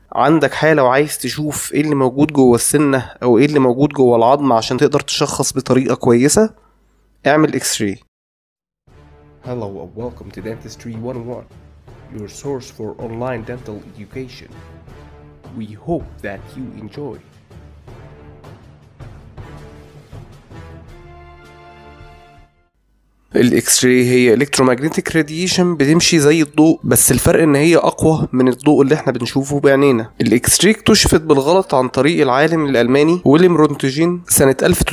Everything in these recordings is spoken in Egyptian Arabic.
عندك حالة وعايز تشوف ايه اللي موجود جوه السنة او ايه اللي موجود جوه العظم عشان تقدر تشخص بطريقة كويسة اعمل اكس راي Hello and welcome to Dentistry 101, your source for online dental education. We hope that you enjoy. الاكس راي هي الكترومagnetic راديشن بتمشي زي الضوء بس الفرق ان هي اقوى من الضوء اللي احنا بنشوفه بعينينا الاكس راي اكتشفت بالغلط عن طريق العالم الالماني ويليام رونتجين سنه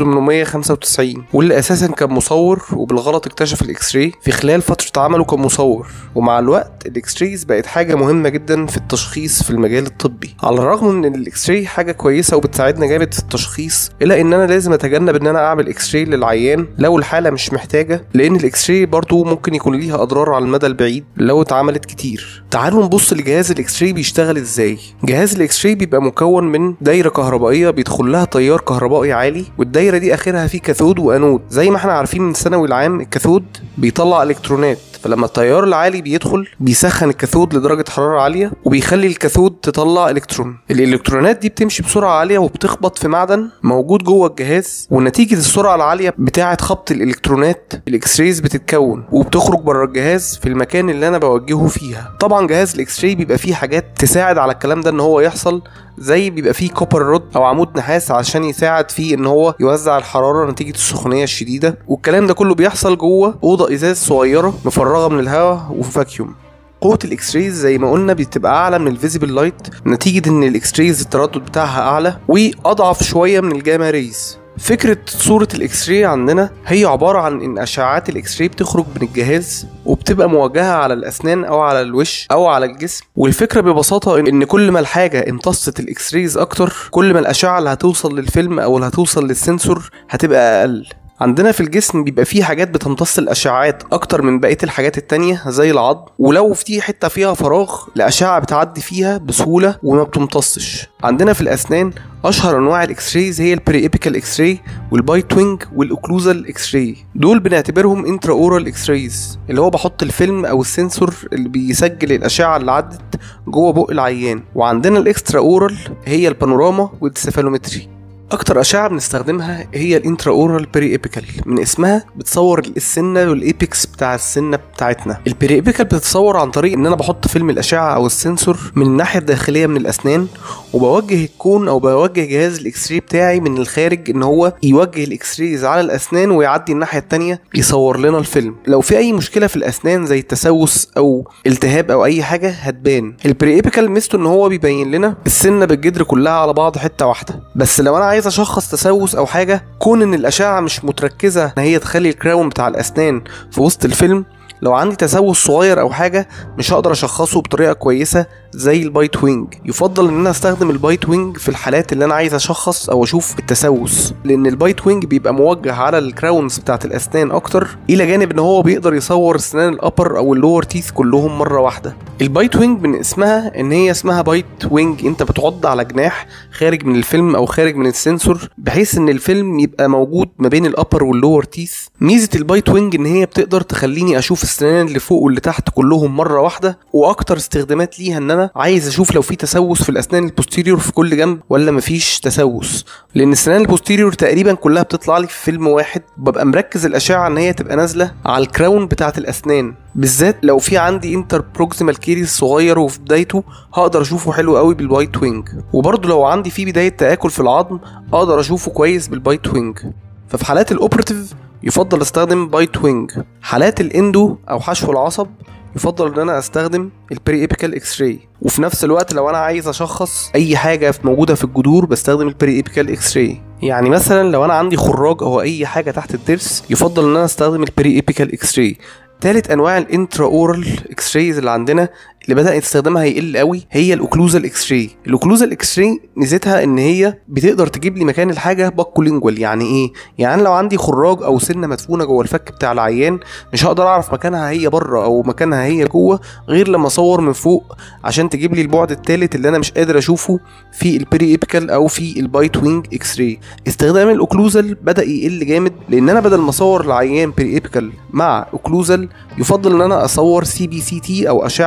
1895 واللي اساسا كان مصور وبالغلط اكتشف الاكس راي في خلال فتره عمله كمصور ومع الوقت الاكس رايز بقت حاجه مهمه جدا في التشخيص في المجال الطبي على الرغم من ان الاكس راي حاجه كويسه وبتساعدنا جامد في التشخيص الا ان انا لازم اتجنب ان انا اعمل اكس راي للعيان لو الحاله مش محتاجه لان الاكس راي برضه ممكن يكون ليها اضرار على المدى البعيد لو اتعملت كتير تعالوا نبص لجهاز الاكس راي بيشتغل ازاي جهاز الاكس راي بيبقى مكون من دايره كهربائيه بيدخل لها تيار كهربائي عالي والدايره دي اخرها فيه كاثود وانود زي ما احنا عارفين من الثانوي العام الكاثود بيطلع الكترونات فلما التيار العالي بيدخل بيسخن الكاثود لدرجه حراره عاليه وبيخلي الكاثود تطلع الكترون الالكترونات دي بتمشي بسرعه عاليه وبتخبط في معدن موجود جوه الجهاز ونتيجه السرعه العاليه بتاعه خبط الالكترونات الاكس رايز بتتكون وبتخرج بره الجهاز في المكان اللي انا بوجهه فيها طبعا جهاز الاكس راي بيبقى فيه حاجات تساعد على الكلام ده ان هو يحصل زي بيبقى فيه كوبر رود او عمود نحاس عشان يساعد فيه ان هو يوزع الحراره نتيجه السخونيه الشديده والكلام ده كله بيحصل جوه اوضه ازاز صغيره مفرغه من الهواء وفاكيوم قوة الاكس رايز زي ما قلنا بتبقى اعلى من الفيزيبل لايت نتيجة ان الاكس رايز التردد بتاعها اعلى واضعف شوية من الجاما ريز فكرة صورة الاكس راي عندنا هي عبارة عن ان اشعاعات الاكس راي بتخرج من الجهاز وبتبقى موجهة على الاسنان او على الوش او على الجسم والفكرة ببساطة ان كل ما الحاجة امتصت الاكس رايز اكتر كل ما الاشعة اللي هتوصل للفيلم او اللي هتوصل للسنسور هتبقى اقل عندنا في الجسم بيبقى فيه حاجات بتمتص الاشعاعات اكتر من بقيه الحاجات التانية زي العظم ولو في حته فيها فراغ الاشعه بتعدي فيها بسهوله وما بتمتصش عندنا في الاسنان اشهر انواع الاكس رايز هي البري ايبيكال اكس راي والبايت وينج والاوكلوزال اكس راي دول بنعتبرهم انترا اورال اكس رايز اللي هو بحط الفيلم او السنسور اللي بيسجل الاشعه اللي عدت جوه بق العيان وعندنا الاكسترا اورال هي البانوراما والسيفالومتري اكتر اشعه بنستخدمها هي الانترا اورال بري ايبيكال من اسمها بتصور السنه والايبكس بتاع السنه بتاعتنا البري ايبيكال بتتصور عن طريق ان انا بحط فيلم الاشعه او السنسور من الناحيه الداخليه من الاسنان وبوجه الكون او بوجه جهاز الاكس راي بتاعي من الخارج ان هو يوجه الاكس رايز على الاسنان ويعدي الناحيه التانية يصور لنا الفيلم لو في اي مشكله في الاسنان زي تسوس او التهاب او اي حاجه هتبان البري ايبيكال ميزته ان هو بيبين لنا السنه بالجدر كلها على بعض حته واحده بس لو انا عايز اشخص تسوس او حاجه كون ان الاشعه مش متركزه ان هي تخلي الكراون بتاع الاسنان في وسط الفيلم لو عندي تسوس صغير او حاجه مش هقدر اشخصه بطريقه كويسه زي البايت وينج يفضل ان انا استخدم البايت وينج في الحالات اللي انا عايز اشخص او اشوف التسوس لان البايت وينج بيبقى موجه على الكراونز بتاعت الاسنان اكتر الى جانب ان هو بيقدر يصور اسنان الابر او اللور تيث كلهم مره واحده البايت وينج من اسمها ان هي اسمها بايت وينج انت بتعض على جناح خارج من الفيلم او خارج من السنسور بحيث ان الفيلم يبقى موجود ما بين الابر واللور تيث ميزه البايت وينج ان هي بتقدر تخليني اشوف السنان اللي فوق واللي تحت كلهم مره واحده واكتر استخدامات ليها ان انا عايز اشوف لو في تسوس في الاسنان البوستيريور في كل جنب ولا مفيش تسوس لان السنان البوستيريور تقريبا كلها بتطلع لي في فيلم واحد ببقى مركز الاشعه ان هي تبقى نازله على الكراون بتاعه الاسنان بالذات لو في عندي انتر بروكسيمال كيريز صغير وفي بدايته هقدر اشوفه حلو قوي بالوايت وينج وبرضه لو عندي في بدايه تاكل في العظم اقدر اشوفه كويس بالبايت وينج ففي حالات الاوبراتيف يفضل استخدم بايت وينج حالات الاندو او حشو العصب يفضل ان انا استخدم البري ايبيكال اكس راي وفي نفس الوقت لو انا عايز اشخص اي حاجه موجوده في الجذور بستخدم البري ايبيكال اكس راي يعني مثلا لو انا عندي خراج او اي حاجه تحت الضرس يفضل ان انا استخدم البري ايبيكال اكس راي تالت انواع الانترا اورال اكس رايز اللي عندنا اللي بدا استخدامها يقل قوي هي الاوكلوزال اكس راي الاوكلوزال اكس راي ميزتها ان هي بتقدر تجيب لي مكان الحاجه باكولينجوال يعني ايه يعني لو عندي خراج او سنه مدفونه جوه الفك بتاع العيان مش هقدر اعرف مكانها هي بره او مكانها هي جوه غير لما اصور من فوق عشان تجيب لي البعد الثالث اللي انا مش قادر اشوفه في البري ايبيكال او في البايت وينج اكس راي استخدام الاوكلوزال بدا يقل جامد لان انا بدل ما اصور العيان بري ايبيكال مع اوكلوزال يفضل ان انا اصور سي بي سي تي او اشعه ثلاثيه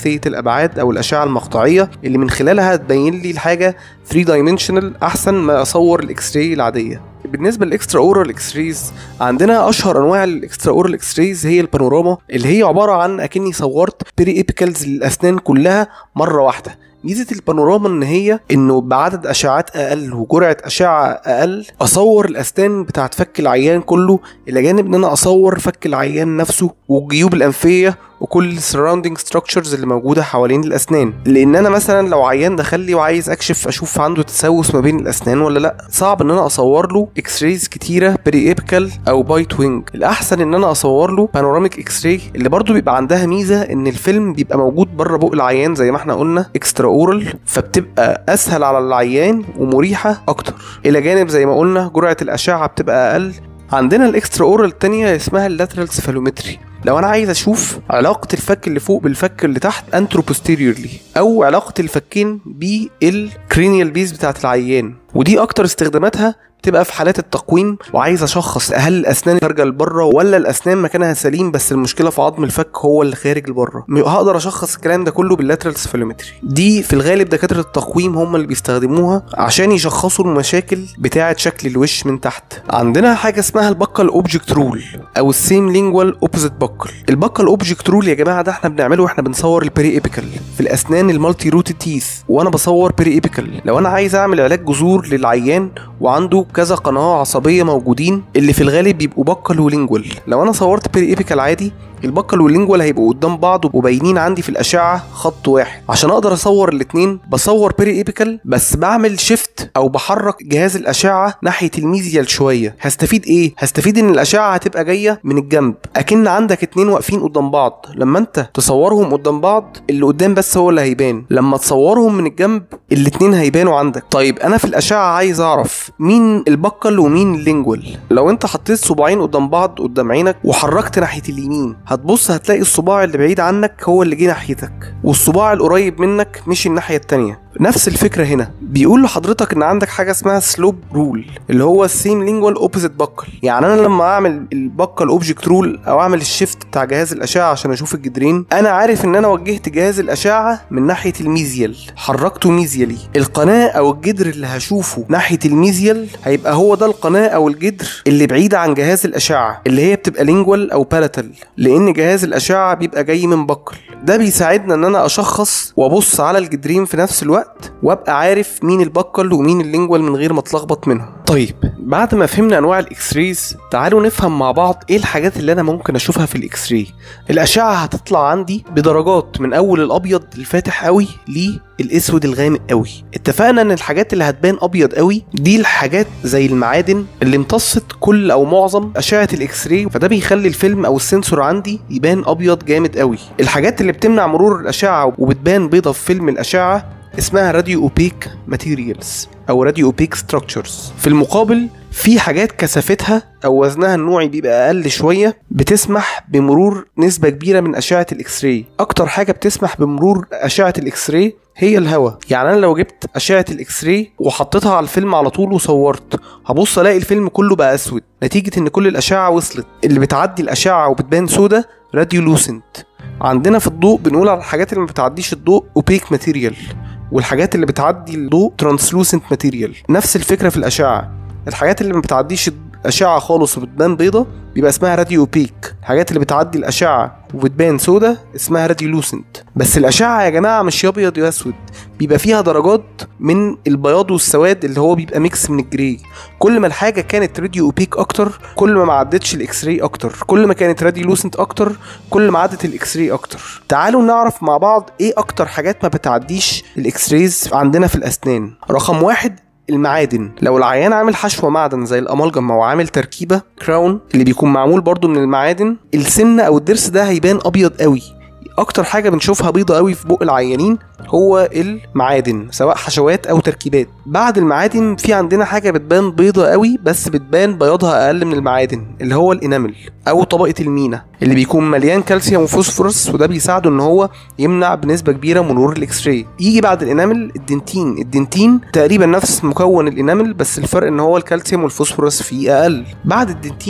ثلاثيه الابعاد او الاشعه المقطعيه اللي من خلالها تبين لي الحاجه 3 دايمنشنال احسن ما اصور الاكس راي العاديه بالنسبه للاكسترا اورال اكس رايز عندنا اشهر انواع الاكسترا اورال اكس رايز هي البانوراما اللي هي عباره عن اكني صورت بري ايبيكالز للاسنان كلها مره واحده ميزه البانوراما ان هي انه بعدد اشعات اقل وجرعه اشعه اقل اصور الاسنان بتاعت فك العيان كله الى جانب ان انا اصور فك العيان نفسه والجيوب الانفيه وكل السراوندينج ستراكشرز اللي موجوده حوالين الاسنان لان انا مثلا لو عيان دخل لي وعايز اكشف اشوف عنده تسوس ما بين الاسنان ولا لا صعب ان انا اصور له اكس رايز كتيره بري ايبيكال او بايت وينج الاحسن ان انا اصور له بانوراميك اكس راي اللي برضو بيبقى عندها ميزه ان الفيلم بيبقى موجود بره بق العيان زي ما احنا قلنا اكسترا اورال فبتبقى اسهل على العيان ومريحه اكتر الى جانب زي ما قلنا جرعه الاشعه بتبقى اقل عندنا الاكسترا اورال التانية اسمها اللاترال سيفالومتري لو انا عايز اشوف علاقة الفك اللي فوق بالفك اللي تحت انترو بوستيريورلي او علاقة الفكين بالكرينيال بيز بتاعت العيان ودي اكتر استخداماتها بتبقى في حالات التقويم وعايز اشخص هل الاسنان خارجه لبره ولا الاسنان مكانها سليم بس المشكله في عظم الفك هو اللي خارج لبره هقدر اشخص الكلام ده كله باللاترال سفالومتري دي في الغالب دكاتره التقويم هم اللي بيستخدموها عشان يشخصوا المشاكل بتاعه شكل الوش من تحت عندنا حاجه اسمها البكال اوبجكت رول او السيم لينجوال اوبوزيت بكال البكال اوبجكت رول يا جماعه ده احنا بنعمله واحنا بنصور البري ايبيكال في الاسنان المالتي روت تيث وانا بصور بري ايبيكال لو انا عايز اعمل علاج جذور للعيان وعنده كذا قناه عصبيه موجودين اللي في الغالب بيبقوا بكال ولينجوال لو انا صورت بري ايبيكال عادي البكال واللينجوال هيبقوا قدام بعض وباينين عندي في الاشعه خط واحد عشان اقدر اصور الاثنين بصور بري ايبيكال بس بعمل شيفت او بحرك جهاز الاشعه ناحيه الميزيال شويه هستفيد ايه هستفيد ان الاشعه هتبقى جايه من الجنب اكن عندك اتنين واقفين قدام بعض لما انت تصورهم قدام بعض اللي قدام بس هو اللي هيبان لما تصورهم من الجنب الاتنين هيبانوا عندك طيب انا في الاشعه عايز اعرف مين البكال ومين اللينجوال لو انت حطيت صباعين قدام بعض قدام عينك وحركت ناحيه اليمين هتبص هتلاقي الصباع اللي بعيد عنك هو اللي جه ناحيتك والصباع القريب منك مشي الناحيه التانيه نفس الفكره هنا بيقول لحضرتك ان عندك حاجه اسمها سلوب رول اللي هو السيم لينجوال اوبوزيت بكل يعني انا لما اعمل البكل اوبجكت رول او اعمل الشيفت بتاع جهاز الاشعه عشان اشوف الجدرين انا عارف ان انا وجهت جهاز الاشعه من ناحيه الميزيال حركته ميزيالي القناه او الجدر اللي هشوفه ناحيه الميزيال هيبقى هو ده القناه او الجدر اللي بعيده عن جهاز الاشعه اللي هي بتبقى لينجوال او بالاتال لان جهاز الاشعه بيبقى جاي من بكل ده بيساعدنا ان انا اشخص وابص على الجدرين في نفس الوقت وابقى عارف مين البكل ومين اللينجوال من غير ما اتلخبط منهم طيب بعد ما فهمنا انواع الاكس رايز تعالوا نفهم مع بعض ايه الحاجات اللي انا ممكن اشوفها في الاكس راي الاشعه هتطلع عندي بدرجات من اول الابيض الفاتح قوي للاسود الغامق قوي اتفقنا ان الحاجات اللي هتبان ابيض قوي دي الحاجات زي المعادن اللي امتصت كل او معظم اشعه الاكس راي فده بيخلي الفيلم او السنسور عندي يبان ابيض جامد قوي الحاجات اللي بتمنع مرور الاشعه وبتبان بيضه في فيلم الاشعه اسمها راديو اوبيك ماتيريالز او راديو اوبيك ستراكشرز في المقابل في حاجات كثافتها او وزنها النوعي بيبقى اقل شويه بتسمح بمرور نسبه كبيره من اشعه الاكس راي اكتر حاجه بتسمح بمرور اشعه الاكس راي هي الهواء يعني انا لو جبت اشعه الاكس راي وحطيتها على الفيلم على طول وصورت هبص الاقي الفيلم كله بقى اسود نتيجه ان كل الاشعه وصلت اللي بتعدي الاشعه وبتبان سودا راديو لوسنت عندنا في الضوء بنقول على الحاجات اللي ما بتعديش الضوء اوبيك ماتيريال والحاجات اللي بتعدي الضوء ترانسلوسنت ماتيريال نفس الفكره في الاشعه الحاجات اللي ما بتعديش الاشعه خالص وبتبان بيضه بيبقى اسمها راديو اوبيك الحاجات اللي بتعدي الاشعه وبتبان سودا اسمها راديو لوسنت بس الاشعه يا جماعه مش ابيض يا اسود بيبقى فيها درجات من البياض والسواد اللي هو بيبقى ميكس من الجراي كل ما الحاجه كانت راديو اوبيك اكتر كل ما ما عدتش الاكس راي اكتر كل ما كانت راديو لوسنت اكتر كل ما عدت الاكس راي اكتر تعالوا نعرف مع بعض ايه اكتر حاجات ما بتعديش الاكس رايز عندنا في الاسنان رقم واحد المعادن لو العيان عامل حشوه معدن زي الامالجم او عامل تركيبه كراون اللي بيكون معمول برضو من المعادن السن او الضرس ده هيبان ابيض قوي اكتر حاجه بنشوفها بيضه قوي في بق العيانين هو المعادن سواء حشوات او تركيبات بعد المعادن في عندنا حاجه بتبان بيضه قوي بس بتبان بياضها اقل من المعادن اللي هو الانامل او طبقه المينا اللي بيكون مليان كالسيوم وفوسفورس وده بيساعده ان هو يمنع بنسبه كبيره مرور الاكس راي يجي بعد الانامل الدنتين الدنتين تقريبا نفس مكون الانامل بس الفرق ان هو الكالسيوم والفوسفورس فيه اقل بعد الدنتين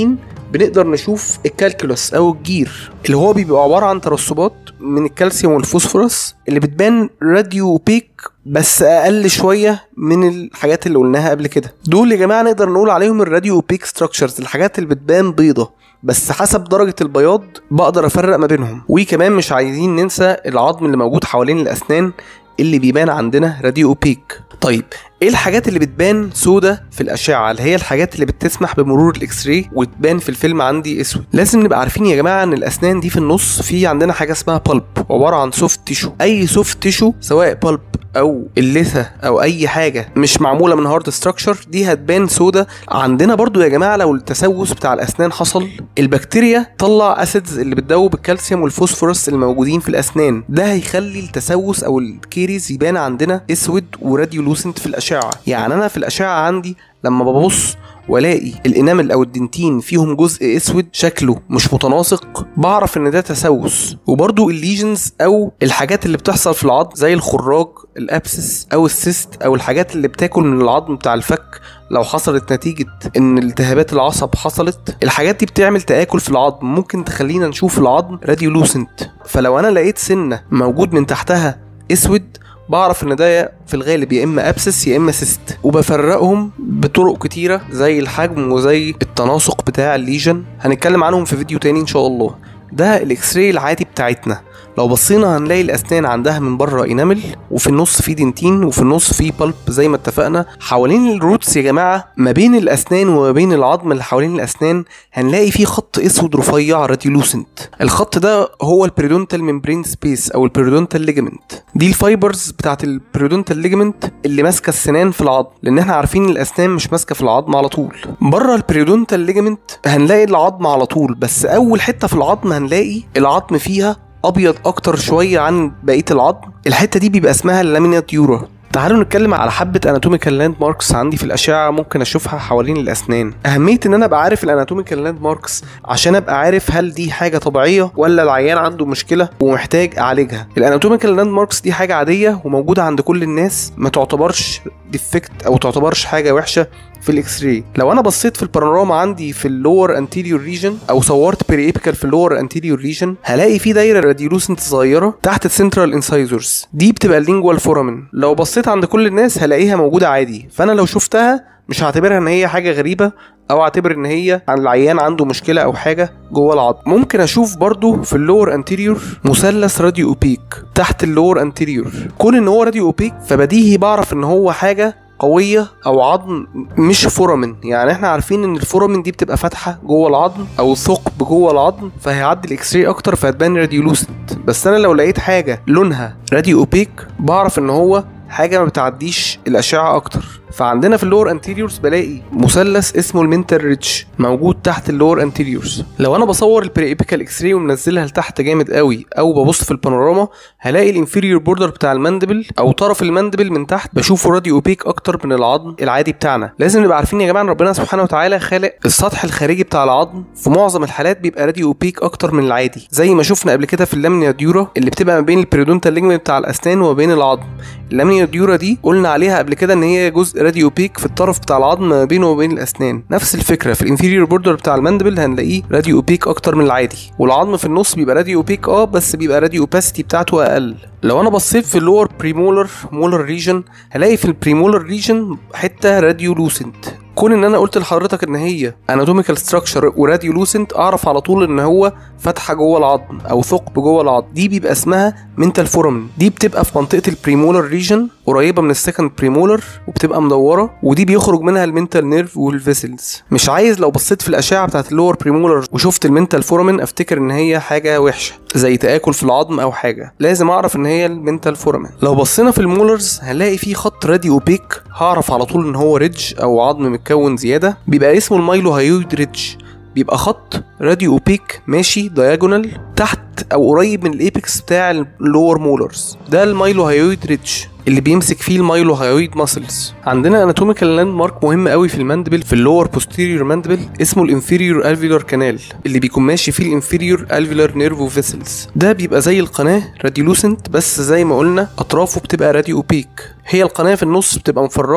بنقدر نشوف الكالكولس او الجير اللي هو بيبقى عباره عن ترسبات من الكالسيوم والفوسفورس اللي بتبان راديو بيك بس اقل شويه من الحاجات اللي قلناها قبل كده دول يا جماعه نقدر نقول عليهم الراديو بيك ستراكشرز الحاجات اللي بتبان بيضه بس حسب درجة البياض بقدر أفرق ما بينهم وكمان مش عايزين ننسى العظم اللي موجود حوالين الأسنان اللي بيبان عندنا راديو بيك طيب ايه الحاجات اللي بتبان سودة في الاشعه اللي هي الحاجات اللي بتسمح بمرور الاكس راي وتبان في الفيلم عندي اسود لازم نبقى عارفين يا جماعه ان الاسنان دي في النص في عندنا حاجه اسمها بالب عباره عن سوفت تيشو اي سوفت تيشو سواء بالب او اللثه او اي حاجه مش معموله من هارد ستراكشر دي هتبان سودة عندنا برضو يا جماعه لو التسوس بتاع الاسنان حصل البكتيريا طلع اسيدز اللي بتدوب الكالسيوم والفوسفورس الموجودين في الاسنان ده هيخلي التسوس او الكيريز يبان عندنا اسود وراديولوسنت في الاشعه يعني انا في الاشعه عندي لما ببص والاقي الانامل او الدنتين فيهم جزء اسود شكله مش متناسق بعرف ان ده تسوس وبرضو الليجنز او الحاجات اللي بتحصل في العظم زي الخراج الابسس او السيست او الحاجات اللي بتاكل من العظم بتاع الفك لو حصلت نتيجة ان التهابات العصب حصلت الحاجات دي بتعمل تآكل في العظم ممكن تخلينا نشوف العظم راديولوسنت فلو انا لقيت سنة موجود من تحتها اسود بعرف ان ده في الغالب يا اما ابسس يا اما سيست وبفرقهم بطرق كتيره زي الحجم وزي التناسق بتاع الليجن هنتكلم عنهم في فيديو تاني ان شاء الله ده الاكس راي العادي بتاعتنا لو بصينا هنلاقي الاسنان عندها من بره انامل وفي النص في دنتين وفي النص في بالب زي ما اتفقنا حوالين الروتس يا جماعه ما بين الاسنان وما بين العظم اللي حوالين الاسنان هنلاقي في خط اسود رفيع راديولوسنت الخط ده هو البريدونتال ممبرين سبيس او البريدونتال ليجمنت دي الفايبرز بتاعت البريدونتال ليجمنت اللي ماسكه السنان في العظم لان احنا عارفين الاسنان مش ماسكه في العظم على طول بره البريدونتال ليجمنت هنلاقي العظم على طول بس اول حته في العظم هنلاقي العظم فيها ابيض اكتر شويه عن بقيه العظم الحته دي بيبقى اسمها اللامينا ديورا تعالوا نتكلم على حبه اناتوميكال لاند ماركس عندي في الاشعه ممكن اشوفها حوالين الاسنان اهميه ان انا ابقى عارف الاناتوميكال لاند ماركس عشان ابقى عارف هل دي حاجه طبيعيه ولا العيان عنده مشكله ومحتاج اعالجها الاناتوميكال لاند ماركس دي حاجه عاديه وموجوده عند كل الناس ما تعتبرش ديفكت او تعتبرش حاجه وحشه في الاكس راي لو انا بصيت في البانوراما عندي في اللور انتيريور ريجن او صورت بريبيكال في اللور انتيريور ريجن هلاقي في دايره راديولوسنت صغيره تحت السنترال انسايزرز دي بتبقى اللينجوال فورامين لو بصيت عند كل الناس هلاقيها موجوده عادي فانا لو شفتها مش هعتبرها ان هي حاجه غريبه او اعتبر ان هي عن العيان عنده مشكله او حاجه جوه العظم ممكن اشوف برضو في اللور انتيريور مثلث راديو اوبيك تحت اللور انتيريور كون ان هو راديو اوبيك فبديهي بعرف ان هو حاجه قوية أو عظم مش فورامين يعني احنا عارفين ان الفورامين دي بتبقى فاتحة جوه العظم أو ثقب جوه العظم فهيعدي الاكس راي أكتر فهتبان راديولوسنت بس أنا لو لقيت حاجة لونها راديو أوبيك بعرف ان هو حاجة ما بتعديش الأشعة أكتر فعندنا في اللور انتيريورز بلاقي مثلث اسمه المنتال ريتش موجود تحت اللور انتيريورز لو انا بصور البريبيكال اكس راي ومنزلها لتحت جامد قوي او ببص في البانوراما هلاقي الانفيريور بوردر بتاع الماندبل او طرف الماندبل من تحت بشوفه راديو اوبيك اكتر من العظم العادي بتاعنا لازم نبقى عارفين يا جماعه ان ربنا سبحانه وتعالى خالق السطح الخارجي بتاع العظم في معظم الحالات بيبقى راديو اوبيك اكتر من العادي زي ما شفنا قبل كده في اللامينا ديورا اللي بتبقى ما بين البريدونتال ليجمنت بتاع الاسنان وما بين العظم اللامينا ديورا دي قلنا عليها قبل كده ان هي جزء راديو اوبيك في الطرف بتاع العظم ما بينه وبين الاسنان نفس الفكره في الانفيريور بوردر بتاع الماندبل هنلاقيه راديو اوبيك اكتر من العادي والعظم في النص بيبقى راديو اوبيك اه بس بيبقى راديو اوباسيتي بتاعته اقل لو انا بصيت في اللور بريمولر مولر ريجن هلاقي في البريمولر ريجن حته راديو لوسنت كون ان انا قلت لحضرتك ان هي اناتوميكال ستراكشر وراديو لوسنت اعرف على طول ان هو فتحه جوه العظم او ثقب جوه العظم دي بيبقى اسمها منتال فورامين دي بتبقى في منطقه البريمولر ريجن قريبه من السكند بريمولر وبتبقى مدوره ودي بيخرج منها المنتال نيرف والفيسلز مش عايز لو بصيت في الاشعه بتاعت اللور بريمولر وشفت المنتال فورامين افتكر ان هي حاجه وحشه زي تاكل في العظم او حاجه لازم اعرف ان هي المنتال فورامين لو بصينا في المولرز هنلاقي في خط راديو اوبيك هعرف على طول ان هو ريدج او عظم متكون زياده بيبقى اسمه المايلو هايويد ريدج بيبقى خط راديو اوبيك ماشي دايجونال تحت او قريب من الايبكس بتاع اللور مولرز ده المايلو هايويد ريدج اللي بيمسك فيه المايلو هايويد ماسلز عندنا اناتوميكال لاند مارك مهم قوي في الماندبل في اللور بوستيريور ماندبل اسمه الانفيريور الفيولار كانال اللي بيكون ماشي فيه الانفيريور الفيولار نيرفو فيسلز ده بيبقى زي القناه راديولوسنت بس زي ما قلنا اطرافه بتبقى راديو اوبيك هي القناه في النص بتبقى مفرغه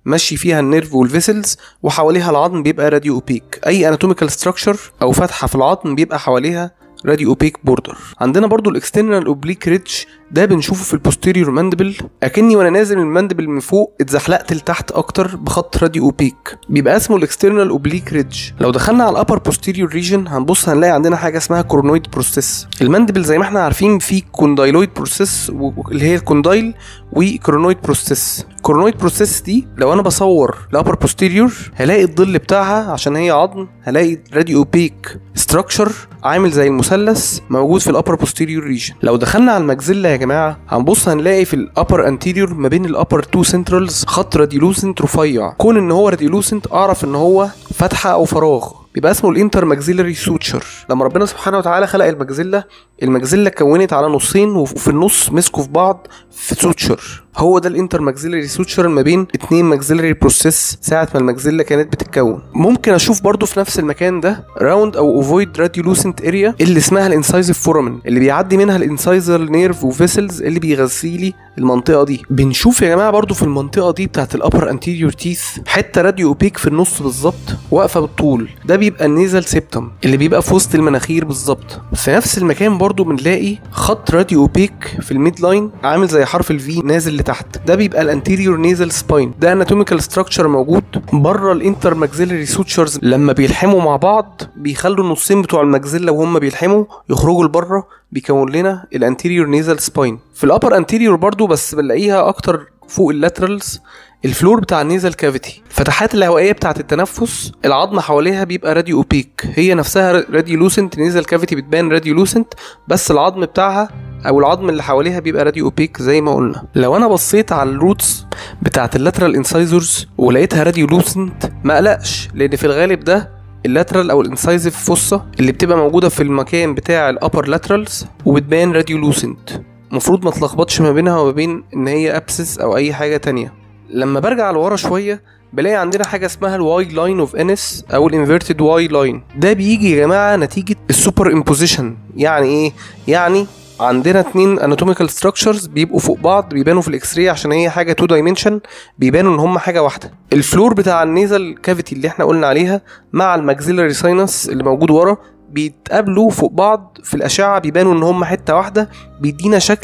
ماشي فيها النيرف والفيسلز وحواليها العظم بيبقى راديو اوبيك اي اناتوميكال ستراكشر او فتحه في العظم بيبقى حواليها راديو اوبيك بوردر عندنا برضو الاكسترنال اوبليك ريدج ده بنشوفه في البوستيريور ماندبل اكني وانا نازل من الماندبل من فوق اتزحلقت لتحت اكتر بخط راديو اوبيك بيبقى اسمه الاكسترنال اوبليك ريدج لو دخلنا على الابر بوستيريور ريجن هنبص هنلاقي عندنا حاجه اسمها كورونويد بروسيس الماندبل زي ما احنا عارفين في كوندايلويد بروسيس اللي هي الكوندايل وكورونويد بروسيس كورونويد بروسيس دي لو انا بصور الابر بوستيريور هلاقي الظل بتاعها عشان هي عظم هلاقي راديو اوبيك ستراكشر عامل زي المثلث موجود في الابر بوستيريور ريجن لو دخلنا على المجزله يا جماعه هنبص هنلاقي في الابر انتيريور ما بين الابر تو سنترالز خط راديولوسنت رفيع كون ان هو راديولوسنت اعرف ان هو فتحه او فراغ بيبقى اسمه الانتر ماكسيلري سوتشر لما ربنا سبحانه وتعالى خلق المجزله المجزله كونت على نصين وفي النص مسكوا في بعض في سوتشر هو ده الانتر ماكسيلري سوتشر ما بين اتنين ماكسيلري بروسيس ساعه ما المجزله كانت بتتكون ممكن اشوف برضو في نفس المكان ده راوند او اوفويد راديولوسنت اريا اللي اسمها الانسايزيف فورامن اللي بيعدي منها الانسايزر نيرف وفيسلز اللي بيغذي لي المنطقه دي بنشوف يا جماعه برضو في المنطقه دي بتاعت الابر انتيريور تيث حته راديو اوبيك في النص بالظبط واقفه بالطول ده بيبقى النيزل سيبتم اللي بيبقى في وسط المناخير بالظبط في نفس المكان برضو بنلاقي خط راديو اوبيك في الميد لاين عامل زي حرف الفي نازل لتحت ده بيبقى الانتيريور نيزل سباين ده اناتوميكال ستراكشر موجود بره الانتر ماكسيلري سوتشرز لما بيلحموا مع بعض بيخلوا النصين بتوع المجزله وهم بيلحموا يخرجوا لبره بيكون لنا الانتيريور نيزل سباين في الابر انتيريور برضو بس بنلاقيها اكتر فوق اللاترالز الفلور بتاع النيزل كافيتي الفتحات الهوائيه بتاعه التنفس العظم حواليها بيبقى راديو اوبيك هي نفسها راديو لوسنت نيزل كافيتي بتبان راديو لوسنت بس العظم بتاعها او العظم اللي حواليها بيبقى راديو اوبيك زي ما قلنا لو انا بصيت على الروتس بتاعه اللاترال انسايزرز ولقيتها راديو لوسنت ما اقلقش لان في الغالب ده اللاترال او الانسايزيف فوسا اللي بتبقى موجوده في المكان بتاع الابر لاترالز وبتبان راديو لوسنت المفروض ما تلخبطش ما بينها وما بين ان هي ابسس او اي حاجه تانية لما برجع لورا شويه بلاقي عندنا حاجه اسمها الواي لاين اوف انس او الانفيرتد واي لاين ده بيجي يا جماعه نتيجه السوبر امبوزيشن يعني ايه يعني عندنا اتنين اناتوميكال ستراكشرز بيبقوا فوق بعض بيبانوا في الاكس راي عشان هي حاجه تو دايمنشن بيبانوا ان هم حاجه واحده الفلور بتاع النيزل كافيتي اللي احنا قلنا عليها مع الماكسيلاري ساينس اللي موجود ورا بيتقابلوا فوق بعض في الاشعه بيبانوا ان هم حته واحده بيدينا شكل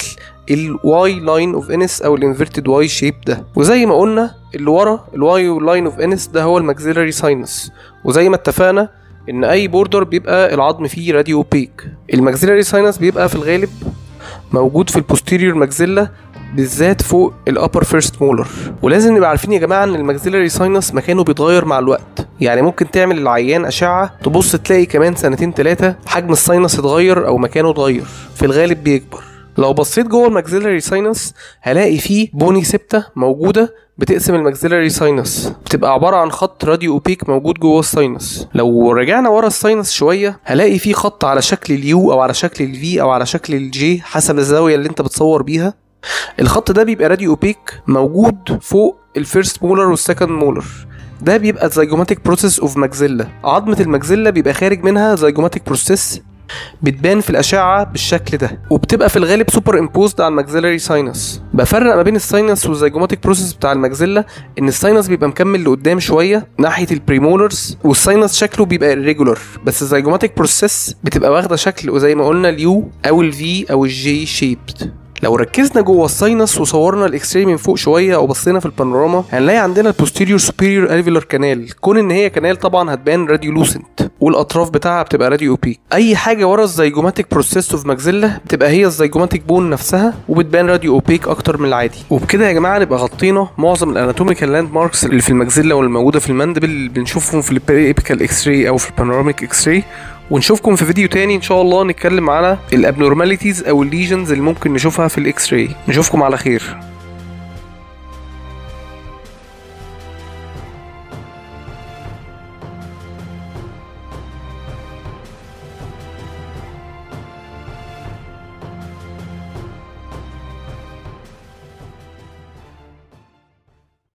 الواي لاين اوف انس او الانفيرتد واي شيب ده وزي ما قلنا اللي ورا الواي لاين اوف انس ده هو الماكسيلاري ساينس وزي ما اتفقنا ان اي بوردر بيبقى العظم فيه راديو اوبيك الماكسيلاري ساينس بيبقى في الغالب موجود في البوستيريور ماكسيلا بالذات فوق الابر فيرست مولر ولازم نبقى عارفين يا جماعه ان الماكسيلاري ساينس مكانه بيتغير مع الوقت يعني ممكن تعمل العيان اشعه تبص تلاقي كمان سنتين ثلاثه حجم الساينس اتغير او مكانه اتغير في الغالب بيكبر لو بصيت جوه الماكسيلاري ساينس هلاقي فيه بوني سبتة موجودة بتقسم الماكسيلاري ساينس بتبقى عبارة عن خط راديو اوبيك موجود جوه الساينس لو رجعنا ورا الساينس شوية هلاقي فيه خط على شكل اليو او على شكل الفي او على شكل الجي حسب الزاوية اللي انت بتصور بيها الخط ده بيبقى راديو اوبيك موجود فوق الفيرست مولر والسكند مولر ده بيبقى زيجوماتيك بروسيس اوف ماكسيلا عظمة الماكسيلا بيبقى خارج منها زيجوماتيك بروسيس بتبان في الأشعة بالشكل ده وبتبقى في الغالب سوبر امبوزد على الماكسيلاري ساينس بفرق ما بين الساينس والزيجوماتيك بروسيس بتاع الماكسيلا ان الساينس بيبقى مكمل لقدام شوية ناحية البريمولرز والساينس شكله بيبقى irregular بس الزيجوماتيك بروسيس بتبقى واخدة شكل وزي ما قلنا اليو او الفي او الجي شيبد لو ركزنا جوه الساينس وصورنا الاكس راي من فوق شويه او بصينا في البانوراما هنلاقي عندنا البوستيريور سوبيريور الفيلر كانال كون ان هي كانال طبعا هتبان راديولوسنت والاطراف بتاعها بتبقى راديو اوبيك اي حاجه ورا الزيجوماتيك بروسيس اوف ماكسيلا بتبقى هي الزيجوماتيك بون نفسها وبتبان راديو اوبيك اكتر من العادي وبكده يا جماعه نبقى غطينا معظم الاناتوميكال لاند ماركس اللي في الماكسيلا والموجوده في الماندبل اللي بنشوفهم في البيريبيكال اكس راي او في البانوراميك اكس راي ونشوفكم في فيديو تاني ان شاء الله نتكلم على الابنورماليتيز او الليجنز اللي ممكن نشوفها في الاكس راي نشوفكم على خير